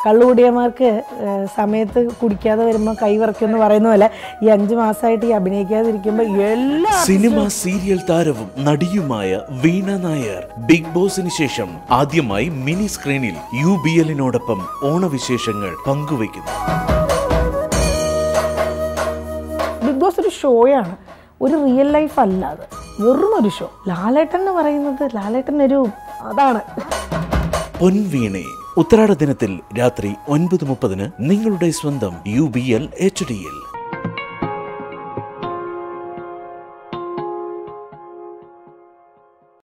കള്ളുകൂടിയന്മാർക്ക് ഏഹ്, സമയത്ത് കുടിക്കാതെ വരുമ്പോൾ കൈ വിറയ്ക്കുമെന്ന് പറയുന്ന പോലെ ഈ അഞ്ച് മാസമായിട്ട് ഈ അഭിനയിക്കാതിരിക്കുമ്പോൾ എല്ലാ സിനിമ സീരിയൽ താരവും നടിയുമായ വീണ നായർ ബിഗ് ബോസിന് ശേഷം ആദ്യമായി മിനി സ്ക്രീനിൽ യു ബി എല്ലിനോടൊപ്പം ഓണവിശേഷങ്ങൾ പങ്കുവയ്ക്കുന്നു ബിഗ് ബോസ് ഒരു ഷോയാണ് ഒരു റിയൽ ലൈഫ് അല്ല അത് വെറും ഒരു ഷോ ലാലേട്ടൻ എന്ന് പറയുന്നത് ലാലേട്ടൻ ഒരു അതാണ് പൊൻവീണെ ഉത്രാട ദിനത്തിൽ രാത്രി ഒൻപത് മുപ്പതിന് നിങ്ങളുടെ സ്വന്തം യു ബി എൽ എച്ച് ഡിയിൽ